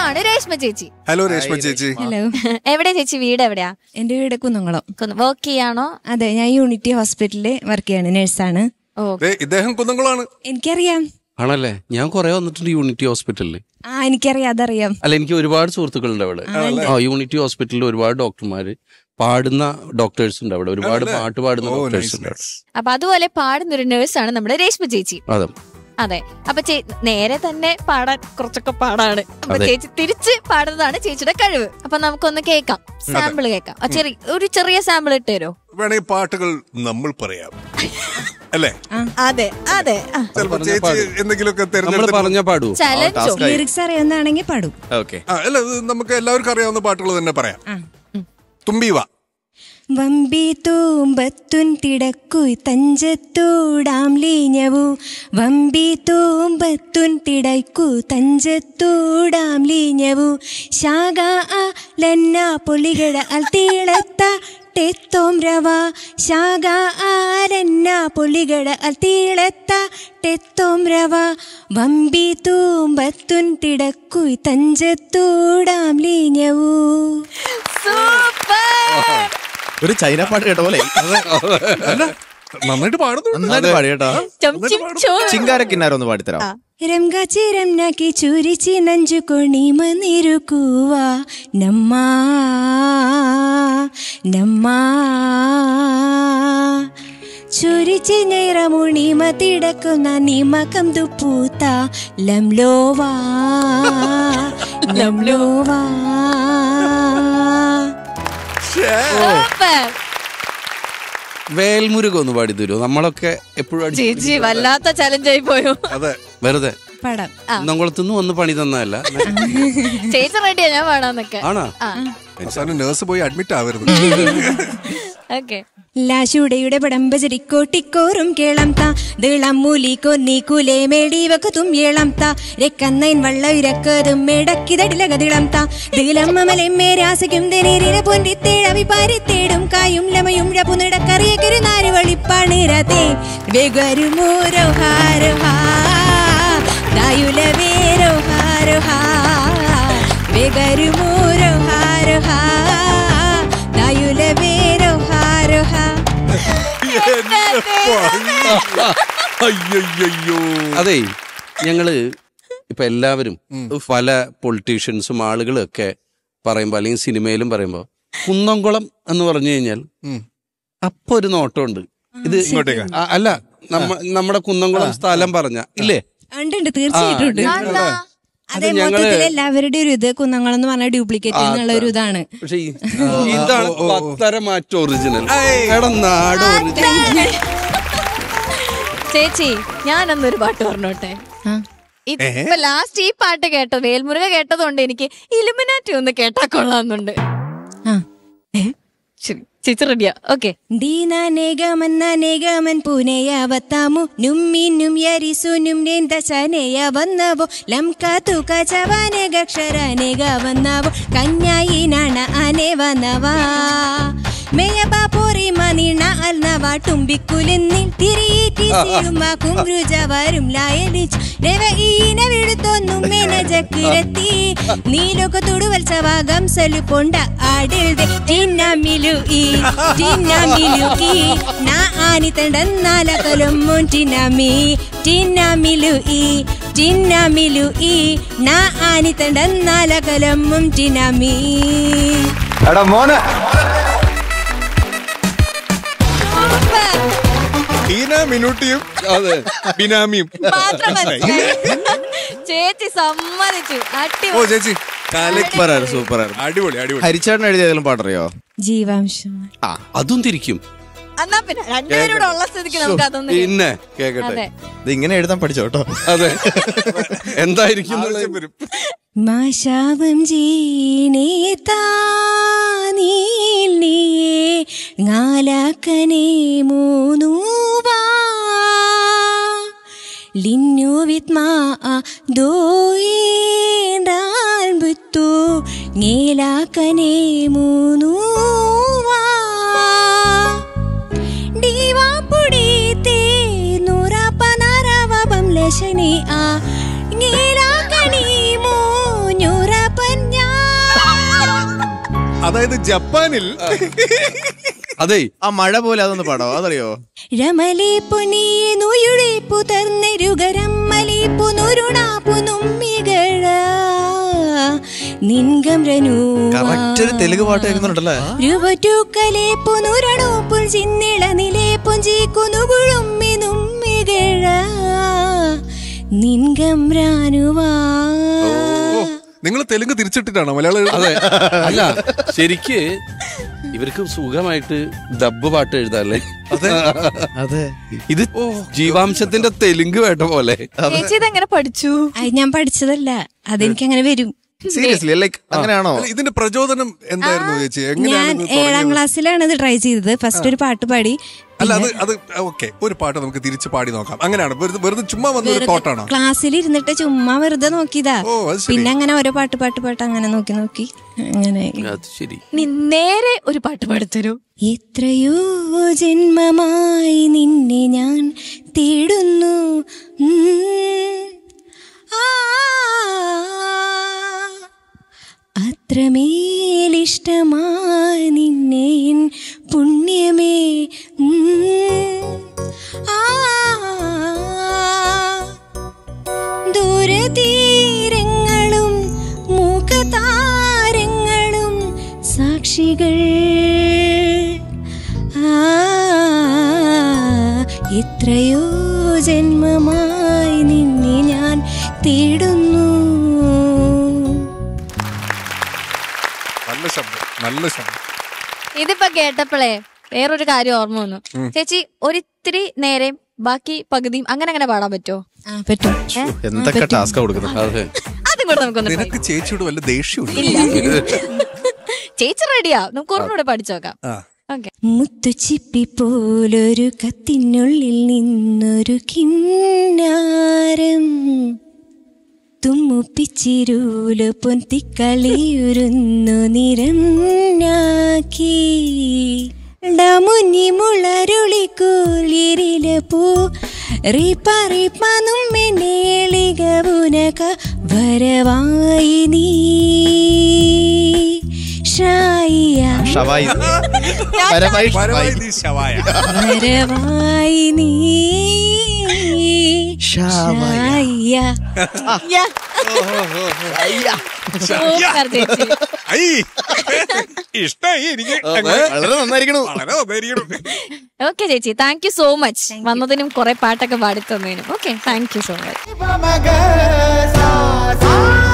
ഇതാണ് രേഷ്മ ചേച്ചി ഹലോ രേഷ്മ ചേച്ചി ഹലോ എവിടെ ചേച്ചി വീട് എവിടെയാ എന്റെ വീട് കുന്നംകുളം വർക്ക് ചെയ്യാണോ അതെ ഞാൻ യൂണിറ്റി ഹോസ്പിറ്റലിൽ വർക്ക് ചെയ്യാണ് നഴ്സാണ് ഓ ദേ, ഇദ്ദേഹം കുന്നംകുളമാണ് എനിക്കറിയാം ആണല്ലേ ഞാൻ കുറെ വന്നിട്ടുണ്ട് യൂണിറ്റി ഹോസ്പിറ്റലിൽ ആ എനിക്കറിയാം അതറിയാം അല്ല എനിക്ക് ഒരുപാട് സുഹൃത്തുക്കളുണ്ട് അവിടെ ആ യൂണിറ്റി ഹോസ്പിറ്റലിൽ ഒരുപാട് ഡോക്ടർമാര് പാടുന്ന ഡോക്ടേഴ്സ് ഉണ്ട് അവിടെ ഒരുപാട് പാട്ട് പാടുന്ന ഓ ഡോക്ടേഴ്സ് നൈസ് ഉണ്ട് അവിടെ. നൈസ് അപ്പൊ അതുപോലെ പാടുന്ന ഒരു നേഴ്സാണ് നമ്മുടെ രേഷ്മ ചേച്ചി അതെ അതെ അപ്പൊ ചേ- നേരെ തന്നെ പാടാൻ കുറച്ചൊക്കെ പാടാണ് അപ്പൊ അതെ. ചേച്ചി തിരിച്ച് പാടുന്നതാണ് ചേച്ചിയുടെ കഴിവ് അപ്പൊ നമുക്കൊന്ന് കേൾക്കാം സാമ്പിൾ കേൾക്കാം ആ, ചെറിയ ഒരു ചെറിയ സാമ്പിൾ ഇട്ട് തരുമോ വേണമെങ്കിൽ പാട്ടുകൾ നമ്മൾ പറയാം അല്ലേ അതെ അതെ ചിലപ്പോ പറഞ്ഞാ ചേച്ചി പാടും. എന്തെങ്കിലുമൊക്കെ നമ്മൾ തെരഞ്ഞെടുത്ത് പറഞ്ഞ പാടുവോ ചലഞ്ചോ ലിറിക്സ് അറിയാവുന്നതാണെങ്കിൽ പാടും ഓക്കെ ആ, അല്ല ഇത് നമുക്ക് എല്ലാവർക്കും അറിയാവുന്ന പാട്ടുകൾ തന്നെ പറയാം ആ. തുമ്പി വാ വമ്പി തൂമ്പത്തുൻ തിടക്കുയ് തഞ്ചത്തൂടാം ലീഞ്ഞവു വമ്പി തൂമ്പത്തുൻ തിടക്കു തഞ്ചത്തൂടാം ലീഞ്ഞവു ശാഖ ആ ലന്ന പൊളികട അൽ തീളത്ത ടെത്തോം രവ ശാഖ ആരന്ന പൊളികട അൽ തീളത്ത ടെത്തോം രവ വമ്പി തൂമ്പത്തുൻ തിടക്കുയ് തഞ്ചത്തൂടാം ലീഞ്ഞവു സൂപ്പർ ഒരു ചൈന പാട്ട് കേട്ട പോലെ അല്ല നന്നായിട്ട് പാടുന്നു നന്നായിട്ട് പാടി കേട്ടോ ചം ചിം ചോ. ചിങ്കാര കിന്നാരം ഒന്ന് പാടിത്തരാം రంగాచి రంనాకి చూరిచి నంజుకొని మనిరుకువా నమ్మా నమ్మా ചുരിച്ച് ഞൈറമുണി മതിടക്കുന്ന നിമകം ദുപ്പൂത്ത ലംലോവാ ലംലോവാ സൂപ്പർ വേൽമുരുക ഒന്ന് പാടി തരുമോ നമ്മളൊക്കെ എപ്പോഴും അടിച്ച് ചേച്ചി വല്ലാത്ത ചലഞ്ച് ആയി പോയോ അതെ വെറുതെ പടം കുന്നംകുളത്തുനിന്ന് വന്ന് പണി തന്നതല്ല ചേച്ചി റെഡിയാ ഞാൻ പാടാന്നൊക്കെ ആണോ അവസാനം നേഴ്സ് പോയി അഡ്മിറ്റ് ആവരുത് ഓക്കെ ലാശുടയുടെ പടമ്പചരിക്കോട്ടിക്കോറും കേളം താ ദിളം മൂലി കൊന്നി കുലേ മേടിവക്കതും ഏളം താ രക്കന്നൈൻ വള്ള ഇരക്കതും മേടക്കിതടിലകതിളം താ ദിലം മമലെമ്മേ രാസിക്കും ദിനീരിര പൊന്തിത്തേഴവി പാരിത്തേടും കായും ലമയും രപുനിടക്കറിയക്കൊരു നാര് വളിപ്പാണിരതേ വെഗരുമൂരോ ഹാരോ ഹാ ദായുല വേരോ ഹാരോ ഹാ വെഗരുമൂരോ ഹാരോ ഹാ ദായുല വേരോ ഹാരോ ഹാ അയ്യോ അതെ ഞങ്ങള് ഇപ്പൊ എല്ലാവരും പല പൊളിറ്റീഷ്യൻസും ആളുകളും ഒക്കെ പറയുമ്പോ അല്ലെങ്കിൽ സിനിമയിലും പറയുമ്പോ കുന്നംകുളം എന്ന് പറഞ്ഞു കഴിഞ്ഞാൽ അപ്പൊ ഒരു നോട്ടമുണ്ട് ഇത് ഇങ്ങോട്ടേക്കാ? ആ, അല്ല നമ്മ നമ്മുടെ കുന്നംകുളം സ്ഥലം പറഞ്ഞ ഇല്ലേ ഉണ്ട് ഉണ്ട് തീർച്ചയായിട്ടും ഉണ്ട് അതെന്താ? അതെ അത് ഞങ്ങള് മൊത്തത്തിൽ എല്ലാവരുടെയും ഒരു ഇത് കുന്നംകുളം എന്ന് പറഞ്ഞ ഡ്യൂപ്ലിക്കേറ്റ് എന്നുള്ള ഒരു ഇതാണ് പക്ഷെ ഈ- ഇതാണ് പത്തര മാറ്റം ഒറിജിനൽ എടാ നാട് ഒറിജിനൽ ചേച്ചി ഞാനൊന്നൊരു പാട്ട് പറഞ്ഞോട്ടെ ആ. ഇപ്പൊ ലാസ്റ്റ് ഈ പാട്ട് കേട്ടോ വേൽമുരുക കേട്ടതുകൊണ്ട് എനിക്ക് ഇലുമിനാറ്റി ഒന്ന് കേട്ടാ കൊള്ളാന്നുണ്ട് ആ ശരി ചേച്ചി റെഡിയാ ഓക്കെ ദീനാനേഗമൻ നനേഗമൻ പുനയാവത്താമു നുമ്മിന്നും യരിസുനും ദശനേയ വന്നവോ ലംകാതു കചവാനേഗക്ഷരനേഗ വന്നവോ കന്യായിനാണ അനെ വന്നവാ മേയബാ പോറി മണിണ അൽനവ ടുംബിക്കുലിന്നിൽ തിരിയേറ്റി സീളുമാക്കും രുചവരും ലായനിച്ചു രവ ഈന വിടുത്തൊന്നും മെനജക്കിരത്തി നീലൊക തുടുവത്സവാകം സലുപൊണ്ട ആടിൽതെ ടിന്നമിലു ഈ ടിന്നമിലു ഈ നാ ആനി തണ്ടെന്നാലകലും ടിന്നമി ടിന്നമിലു ഈ ടിന്നമിലു ഈ നാ ആനി തണ്ടെന്നാലകലും ടിന്നമി എടാ മോനെ ടീന മിനുട്ടിയും അതെ ബിനാമിയും മാത്രം മനസ്സിലായി. ചേച്ചി സമ്മതിച്ചു ഓ അടിപൊളി ചേച്ചി സൂപ്പർ ആയിരുന്നു സൂപ്പർ ആയിരുന്നു അടിപൊളി അടിപൊളി ഹരിച്ചേട്ടൻ എഴുതിയ ഏതെങ്കിലും പാട്ടറിയോ ജീവാംശം ആ അതും തിരിക്കും എന്നാ പിന്നെ രണ്ടുപേരോട് ഉള്ള സ്ഥിതിക്ക് നമുക്ക് അതൊന്ന് പിന്നെ കേക്കട്ടെ അതെ ഇത് ഇങ്ങനെ എഴുതാൻ പഠിച്ചോ കേട്ടോ അതെ എന്തായിരിക്കും എന്നുള്ളത് ആവശ്യം വരും മാശാവം ജീനേതാ നീൽ നീയേ ങ്ങാലാക്കനെ മൂന്നുവാ ലിന്നു വിത്മാ ദോയേണ്ടാൽ ബുത്തു ngേലാക്കനെ മൂന്നുവാ ഡിവാ പുടീത്തെ നൂറാപ്പ നാരാവ ബംലശനി ആ ngേലാക്കനി മൂഞ്ഞൂറാപ്പ അതായത് ജപ്പാനിൽ അതെ ആ മഴ പോലെ അതൊന്ന് പാടോ അതറിയോ രമലേപ്പു നീയെ നുയുടെ പുതർന്നെരുകരമ്മലേപ്പു നുരുണാപ്പു നുമ്മികള നിൻകം കറക്റ്റ് ഒരു തെലുങ്ക് പാട്ട് കേൾക്കുന്നുണ്ടല്ലേ രൂപറ്റൂക്കലേപ്പു നുരണോപ്പുൽ ചിന്നിള നിലേപ്പും ചീക്കുന്നുകുഴുമ്മി നുമ്മികള നിൻകം രാനുവാ നിങ്ങൾ തെലുങ്ക് തിരിച്ചിട്ടിട്ടാണോ മലയാളം അതെ അല്ല ശരിക്ക് ഇവർക്ക് സുഖമായിട്ട് ഡബ്ബ് പാട്ട് എഴുതാല്ലേ അതെ ഇത് ജീവാംശത്തിന്റെ തെലുങ്ക് വേട്ട പോലെ ചേച്ചി ഇതെങ്ങനെ പഠിച്ചു അത് ഞാൻ പഠിച്ചതല്ല അതെനിക്ക് അങ്ങനെ വരും സീരിയസ്ലി ലൈക്ക് അങ്ങനെയാണോ അല്ല, ഇതിന്റെ പ്രചോദനം എന്തായിരുന്നു ചേച്ചി ഞാൻ എങ്ങനെയാണ് ഇത് ഏഴാം തുടങ്ങിയത്? ക്ലാസ്സിലാണ് ഇത് ട്രൈ ചെയ്തത് ഫസ്റ്റ് ഒരു പാട്ട് പാടി അല്ല അത് അത് ഓക്കെ ഒരു പാട്ട് നമുക്ക് തിരിച്ച് പാടി നോക്കാം അങ്ങനെയാണ് വെറുതെ വെറുതെ ചുമ്മാ വന്ന ഒരു കോട്ടാണോ ക്ലാസ്സിൽ ഇരുന്നിട്ട് ചുമ്മാ വെറുതെ നോക്കിയതാ ഓ, അത് ശരി. പിന്നെ അങ്ങനെ ഓരോ പാട്ട് പാട്ട് പാട്ട് അങ്ങനെ നോക്കി നോക്കി അങ്ങനെ അത് ശരി നീ നേരെ ഒരു പാട്ട് പാടിത്തരൂ എത്രയോ ജന്മമായി നിന്നെ ഞാൻ തേടുന്നു ഉം. ആ, അത്രമേലിഷ്ടമായി നിന്നെ എൻ പുണ്യമേ ഉം. ആ ദൂരതീരങ്ങളും മുഖതാരങ്ങളും സാക്ഷികൾ ആ, എത്രയോ ജന്മമായി നിന്നെ ഞാൻ തേടുന്നു നല്ല ശബ്ദം നല്ല ശബ്ദം ഇതിപ്പോ കേട്ടപ്പോഴേ വേറൊരു കാര്യം ഓർമ്മ വന്നു ചേച്ചി ഒരിത്തിരി നേരെയും ബാക്കി പകുതിയും അങ്ങനെ അങ്ങനെ പാടാൻ പറ്റുമോ ആ പറ്റും എന്തൊക്കെ ടാസ്ക് കൊടുക്കുന്നത് അതെ അതും കൂടെ നമുക്കൊന്ന് try നിനക്ക് ചേച്ചിയോട് വല്ല ദേഷ്യമുണ്ട് ഇല്ല ചേച്ചി റെഡിയാ നമുക്ക് ഒരെണ്ണൂടെ പഠിച്ചു നോക്കാം ആ ഓക്കെ മുത്തുച്ചിപ്പി പോലൊരു കത്തിനുള്ളിൽ നിന്നൊരു കിന്നാരം തുമ്മുപ്പിച്ചിരൂല് പൊന്തിക്കളിയുരുന്നു നിരന്നാക്കി ഡമുനി മുളരുളിക്കൂലിരില പൂ റീപ്പ റീപ്പനും മേളികവുനക വരവായി നീ ഷായിയ ഷവായി പരമായി പരമായി നീ ശവായ വരവായി നീ ഷായ സൂപ്പർ ചേച്ചി ഐ ഇഷ്ടായി എനിക്ക് വളരെ നന്നായിരിക്കണു വളരെ നന്നായിരിക്കണം ഓക്കെ ചേച്ചി താങ്ക് യു സോ മച്ച് വന്നതിനും കുറെ പാട്ടൊക്കെ പാടി തന്നതിനും okay thank you so much Mama girl, sa sa